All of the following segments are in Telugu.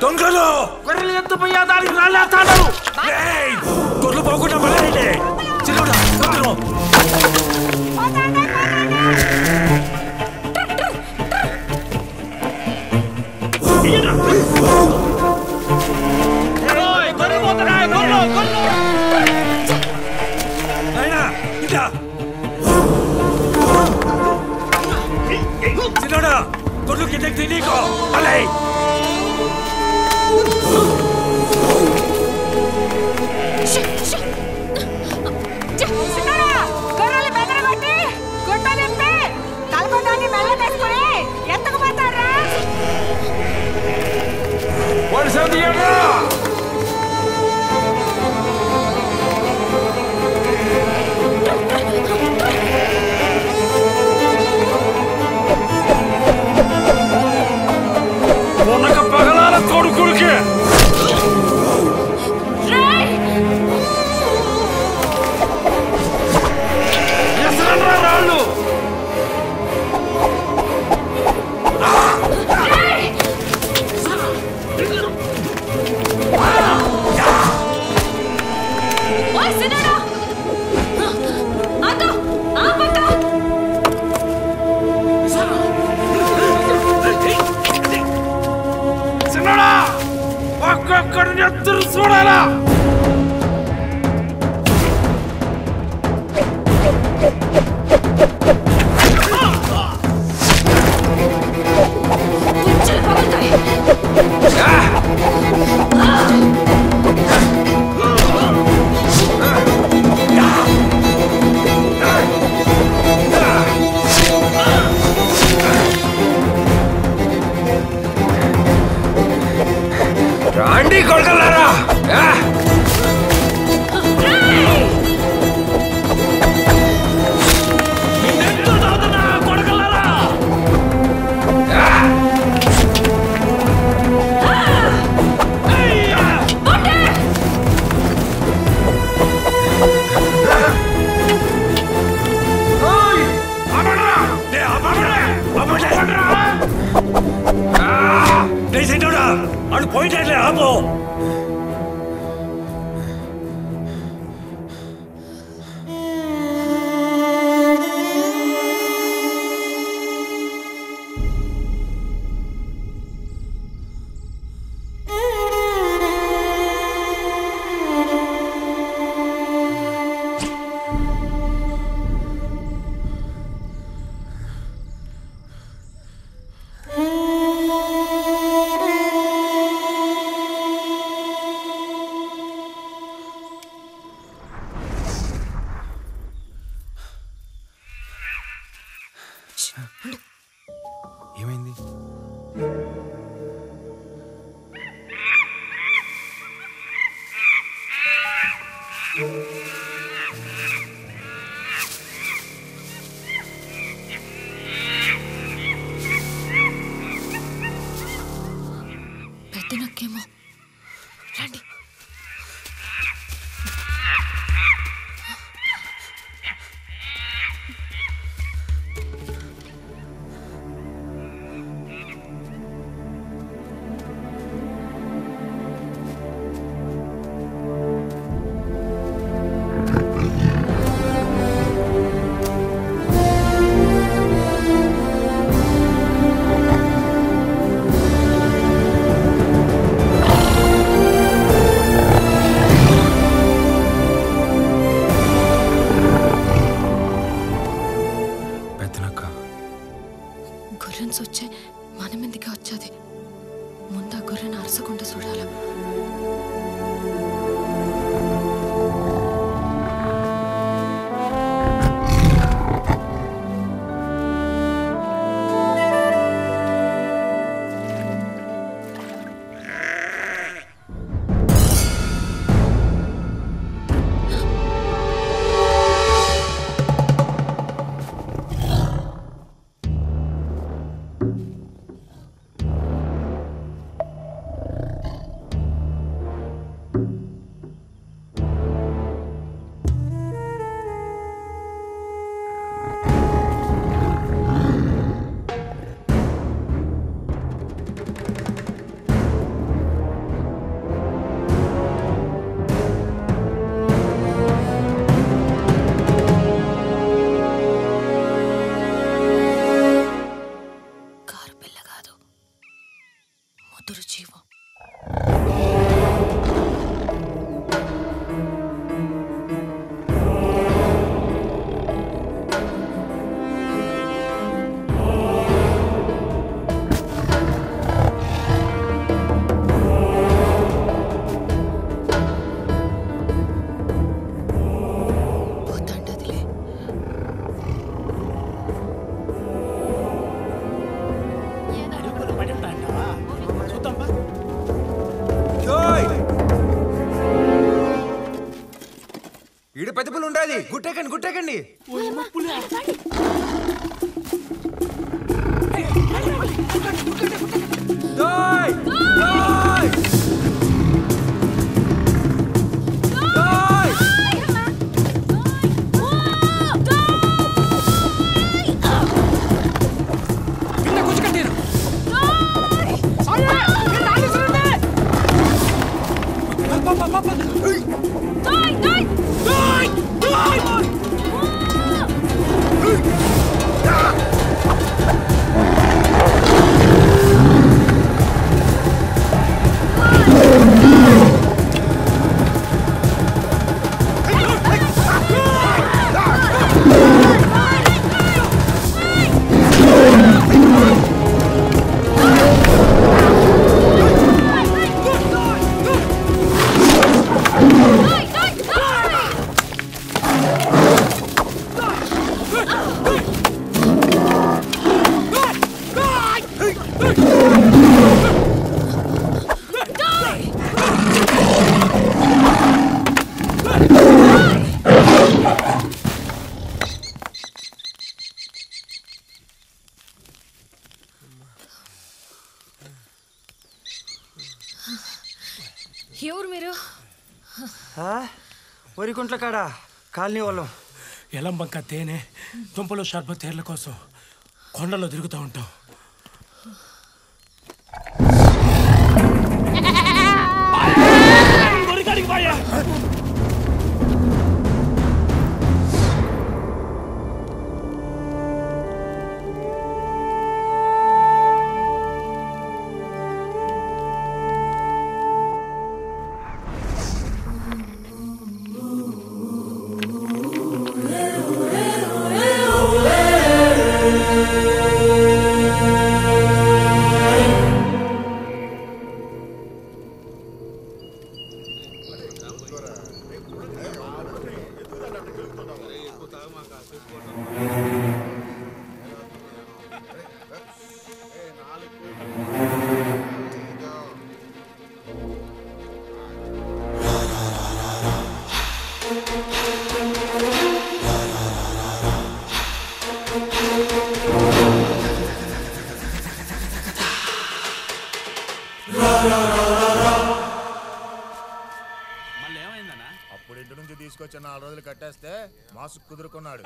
దొంగలు గొర్రెలు ఎత్తుపోయా దానికి రాళ్ళేస్తాడు ఏయ్! గొర్రెలు పోకుండా మళ్ళీ చిన్నోడా తొందరగా గొర్రెలు పోతున్నాయి గొర్రెలు గొర్రెలు నాయనా ఇదా చిన్నోడా గొర్రెలు కిందకి తినీకో మళ్ళీ గొర్రెలు బెదరగొట్టి గుడ్డ నింపి తలకొండాన్ని మెల్లనేసుకుని ఎత్తుకుపోతారా వర్షం తీయరా పొనక పగలాల కొడుకుడికి ఎసరరా రాళ్ళు ఓయ్ సినడా ఆతో ఆపతో చిన్నడా ఒక్కొక్కడిని ఎత్తురు చూడాలా కుచ్చులు పగులుతాయి రాండి కొడకల్లారా నీ చిన్నోడా అడు పోయినట్లే ఆపో ఏమైంది పెద్ద నక్కేమో రండి పెద్దనక్క గొర్రెన్స్ వచ్చే మన మీదకే వచ్చేది ముందు ఆ గొర్రెను అరసకుండా చూడాల కూతురు జీవం పోతాంటదిలే ఈడ పెద్ద పుల్లు ఉండాలి గుట్టేకండి గుట్టేకండి డోయ్! డోయ్! డోయ్! ఎవరు మీరు వరికుంట్ల కాడ కాలనీ వాళ్ళం ఎలంబంక తేనె దుంపలు షర్బత్ తేర్ల కోసం కొండల్లో తిరుగుతూ ఉంటాం అప్పుడు ఇంటి నుంచి తీసుకొచ్చి నాలుగు రోజులు కట్టేస్తే మాసు కుదురుకున్నాడు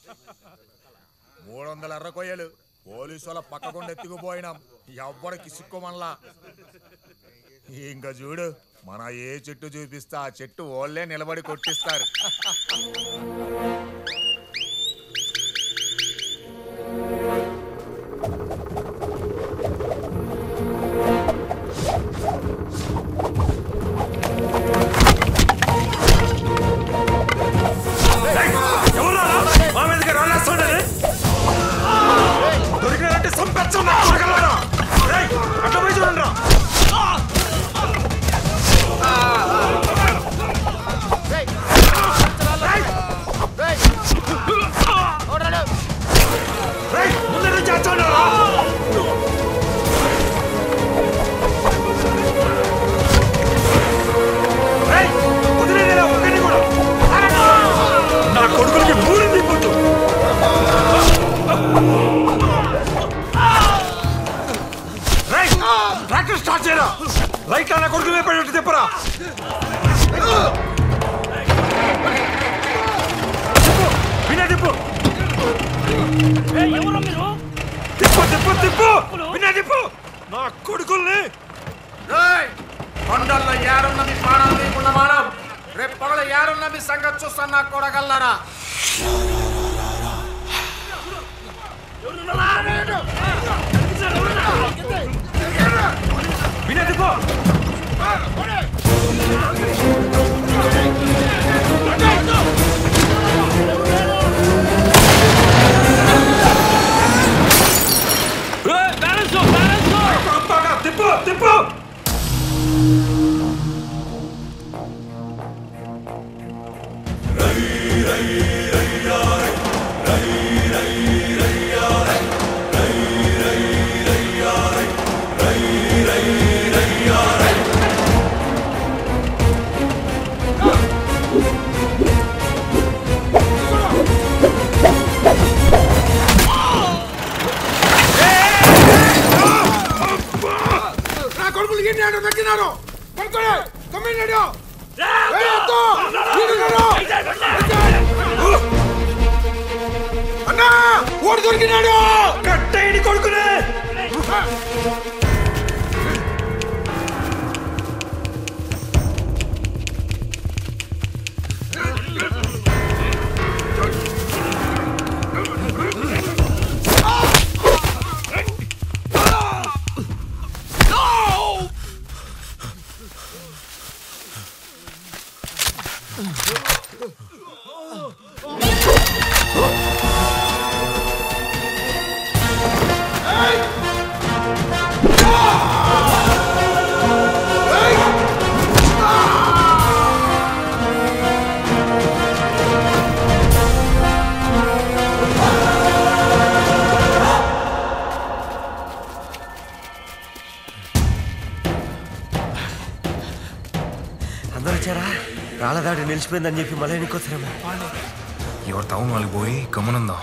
మూడు వందల ఎర్ర కొయ్యలు పోలీసు వాళ్ళ పక్కకుండా ఎత్తుకుపోయినాం ఎవ్వడికి సిక్కుమనలా ఇంకా చూడు మన ఏ చెట్టు చూపిస్తే ఆ చెట్టు ఓళ్ళే నిలబడి కొట్టిస్తారు ఎవరు మా మీదకి రాలేస్తుండే దొరికినారంటే సంపెచ్చు అట్లా పోయి చూడండి రా రేయ్, ముందు నుంచి వచ్చాడు రా. రేయ్, వదిలేదేలా ఒక్కడిని కూడా. నా కొడుకులకి మూడు దిక్కొద్దు రేయ్, ట్రాక్టర్ స్టార్ట్ చేయరా లైట్ నా కొడుకు వేపడేట్టు చెప్పరా వినా తిప్పు తిప్పు తిప్పు తిప్పు వినా తిప్పు నా కొడుకుల్ని కొండల్లో ఏరున్న మీ ప్రాణాలు మీకున్న మానం రేపు పగల ఏరున్న మీ సంగతి చూస్తాను నా కొడగల్లరా తిప్పు తిప్పు నా కొడుకులు గిన్నాడు తగ్గినాడు కొనుక్కోడు తొమ్మిది అన్నా ఓడి దొరికినాడు కట్టేయని కొడుకునే అందరూ వచ్చారా రాళ్ళదాడి నిలిచిపోయిందని చెప్పి మళ్ళీ ఎన్నికొచ్చారేమో ఎవరు తావు వాళ్ళకి పోయి గమనుందాం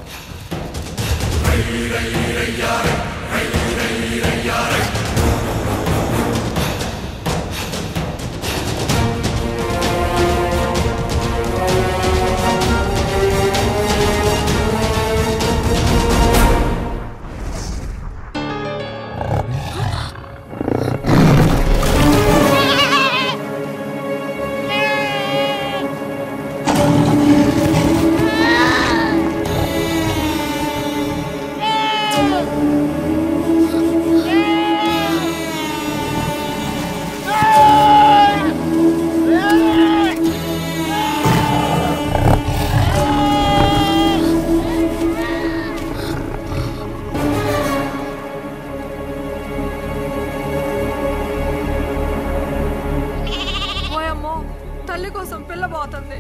ఓయమ్మో తల్లి కోసం పిల్ల పోతుంది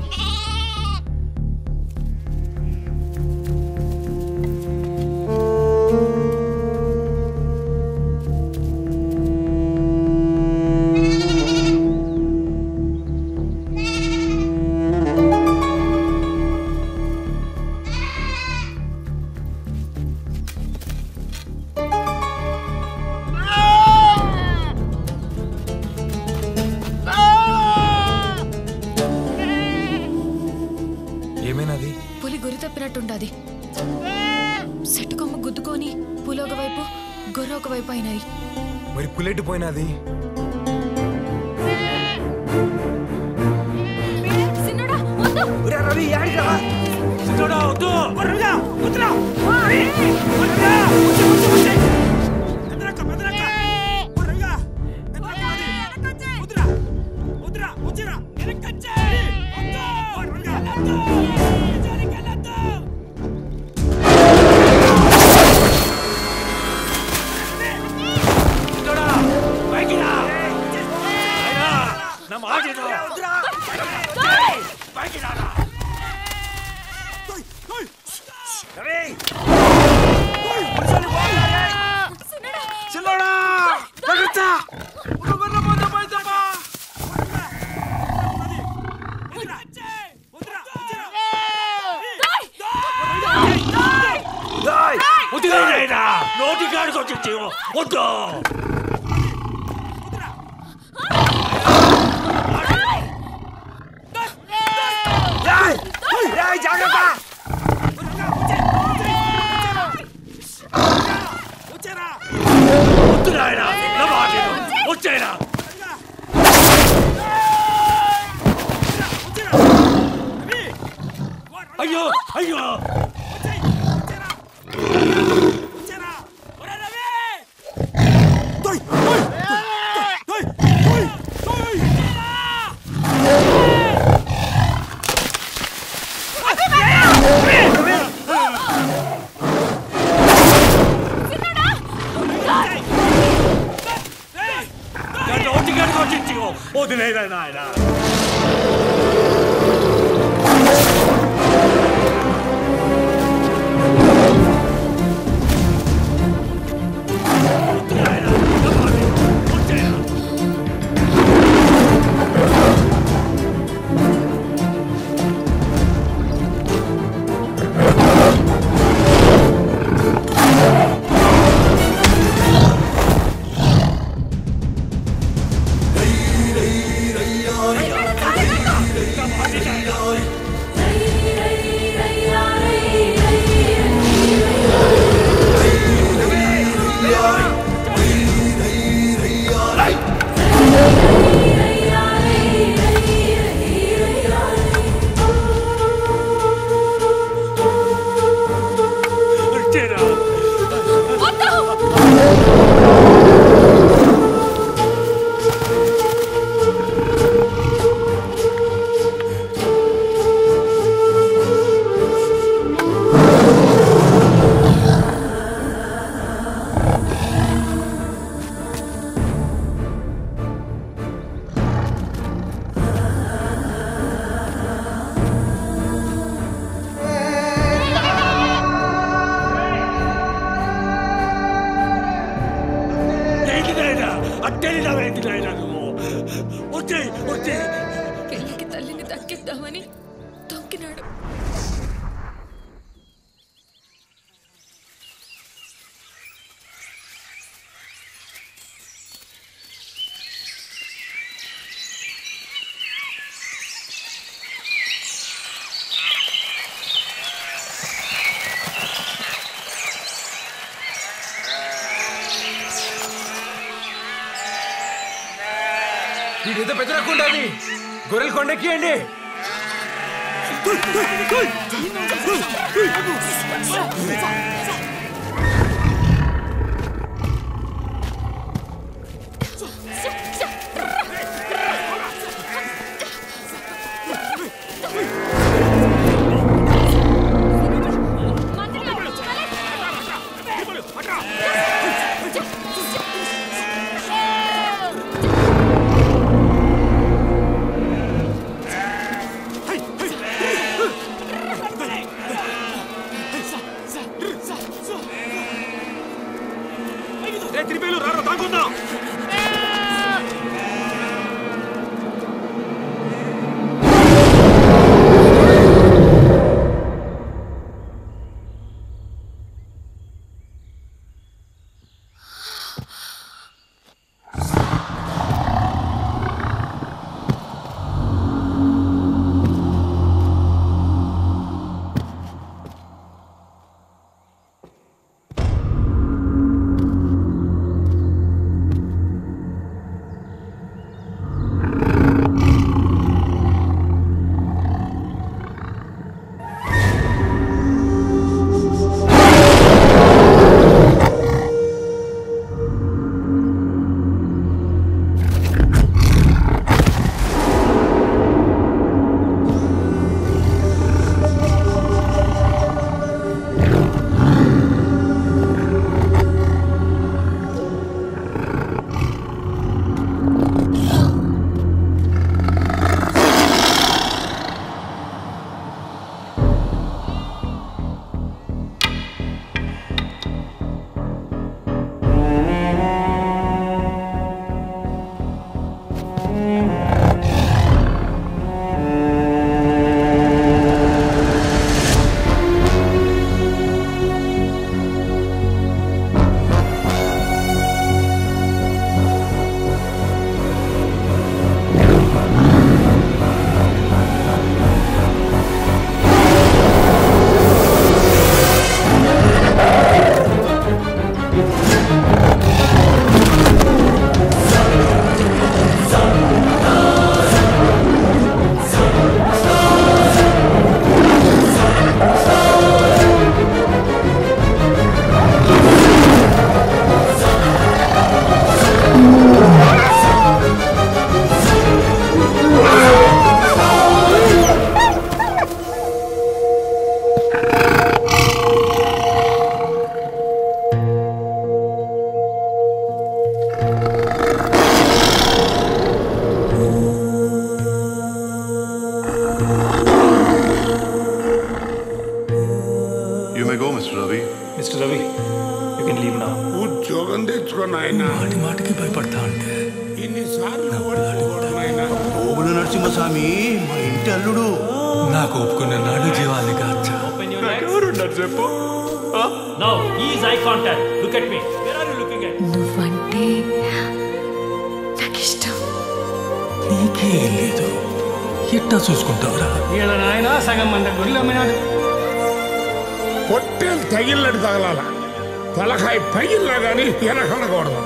ఏమైనది పులి గురి తప్పినట్టుండాది సెట్టు కొమ్మ గుద్దుకొని పులి ఒకవైపు గొర్రె ఒకవైపు అయినాయి మరి పుల్లెట్టు పోయినది సిన్నోడా, వద్దు. రవి యాడికి రా చూడా వద్దు వదరా, వదరా. నోటి కాడికి వచ్చి వద్దు వద్దు నాయనా నా మాట విను. వచ్చేనా అయ్యో అయ్యో దొయ్, దొయ్. వదిలేరా నాయన ఏంటి నాయన అట్టేంటి నాయన నువ్వు వచ్చే వచ్చే పెళ్ళికి తల్లిని దక్కిద్దామని తొక్కినాడు వీడేదో పెద్ద రక్కుండాది గొర్రెలు కొండెక్కియండి Hey! మాటి మాటికి భయపడతా ఉంటే ఓబుల నరసింహస్వామి మా ఇంటి అల్లుడు నాకు ఒప్పుకున్న నాడు జీవాన్ని కాచా Now, ease eye contact. Look at me. Where are you looking at? నువ్వంటే నాకు ఇష్టం నీకేం లేదు ఎట్టా చూసుకుంటావురా వీళ్ళ నాయన సగం మంది గొర్రెలు అమ్మినాడు పొట్టేలు తగిలినట్టు తగలాల తలకాయ పగిలినా కానీ వెనకడకూడదు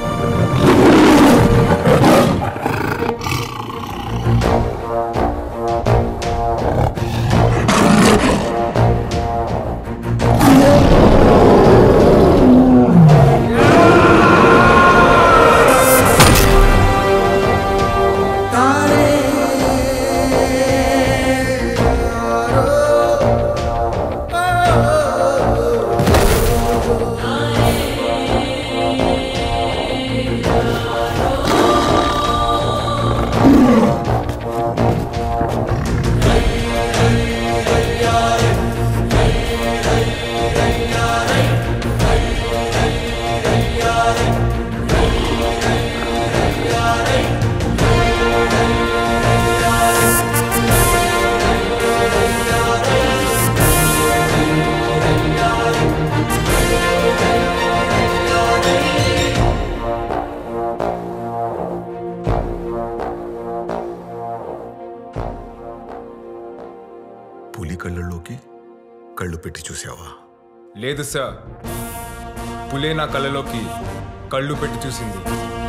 పులి కళ్ళల్లోకి కళ్ళు పెట్టి చూసావా లేదు సార్ పులే నా కళ్ళలోకి కళ్ళు పెట్టి చూసింది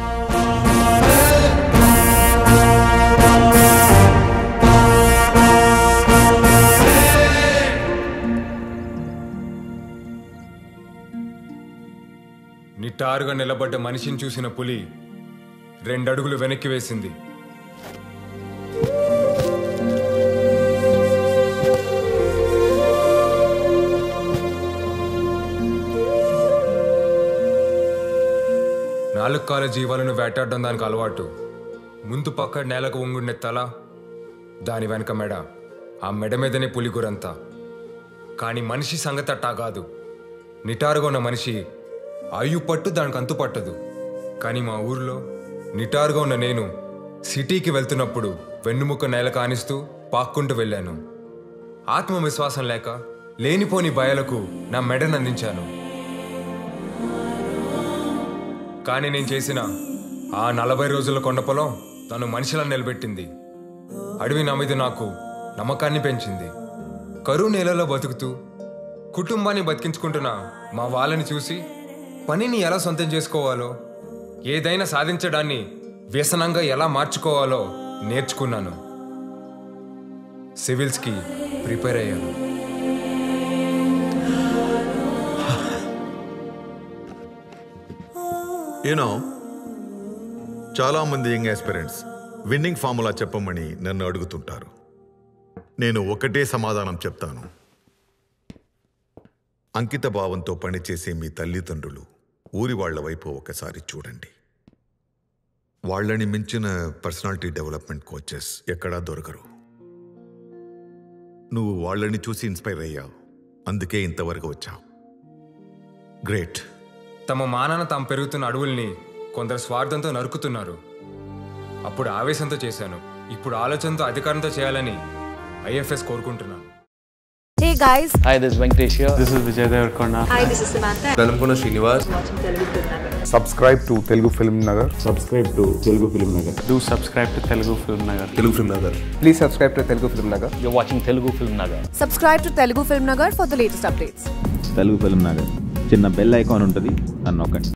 నిటారుగా నిలబడ్డ మనిషిని చూసిన పులి రెండడుగులు వెనక్కి వేసింది నాలుగు కాల జీవాలను వేటాడడం దానికి అలవాటు ముందు పక్క నేలకు వంగుండే తల దాని వెనక మెడ ఆ మెడ మీదనే పులిగురంతా కానీ మనిషి సంగతి అట్టా కాదు నిటారుగా ఉన్న మనిషి ఆయు పట్టు దానికి అంతు పట్టదు కానీ మా ఊర్లో నిటారుగా ఉన్న నేను సిటీకి వెళ్తున్నప్పుడు వెన్నుముక్క నేల కానిస్తూ పాక్కుంటూ వెళ్ళాను ఆత్మవిశ్వాసం లేక లేనిపోని భయాలకు నా మెడను అందించాను కానీ నేను చేసిన ఆ నలభై రోజుల కొండ పొలం నన్ను మనిషిలా నిలబెట్టింది అడవి నా మీద నాకు నమ్మకాన్ని పెంచింది కరువు నేలలో బతుకుతూ కుటుంబాన్ని బతికించుకుంటున్న మా వాళ్ళని చూసి పనిని ఎలా సొంతం చేసుకోవాలో ఏదైనా సాధించడాన్ని వ్యసనంగా ఎలా మార్చుకోవాలో నేర్చుకున్నాను సివిల్స్కి ప్రిపేర్ అయ్యాను యూనో చాలా మంది యంగ్ ఆస్పిరెంట్స్ విన్నింగ్ ఫార్ములా చెప్పమని నన్ను అడుగుతుంటారు నేను ఒకటే సమాధానం చెప్తాను అంకిత భావంతో పనిచేసే మీ తల్లిదండ్రులు ఊరి వాళ్ళ వైపు ఒకసారి చూడండి వాళ్ళని మించిన పర్సనాలిటీ డెవలప్మెంట్ కోచెస్ ఎక్కడా దొరకరు నువ్వు వాళ్ళని చూసి ఇన్స్పైర్ అయ్యావు అందుకే ఇంతవరకు వచ్చావు గ్రేట్ తమ మానాన తాము పెరుగుతున్న అడవుల్ని కొందరు స్వార్థంతో నరుకుతున్నారు అప్పుడు ఆవేశంతో చేశాను ఇప్పుడు ఆలోచనతో అధికారంతో చేయాలని ఐఎఫ్ఎస్ కోరుకుంటున్నాను Hey guys, Hi, this is Venkatesh here. This is Vijay Devarkonda. hi, this is Samantha. Velankonda Srinivas subscribe to Telugu film Nagar subscribe to Telugu film Nagar Do subscribe to Telugu Film Nagar. Telugu film Nagar please subscribe to Telugu film Nagar You're watching Telugu Film Nagar. Subscribe to Telugu Film Nagar for the latest updates. Telugu film Nagar చిన్న బెల్ ఐకాన్ ఉంటుంది అని నొక్కండి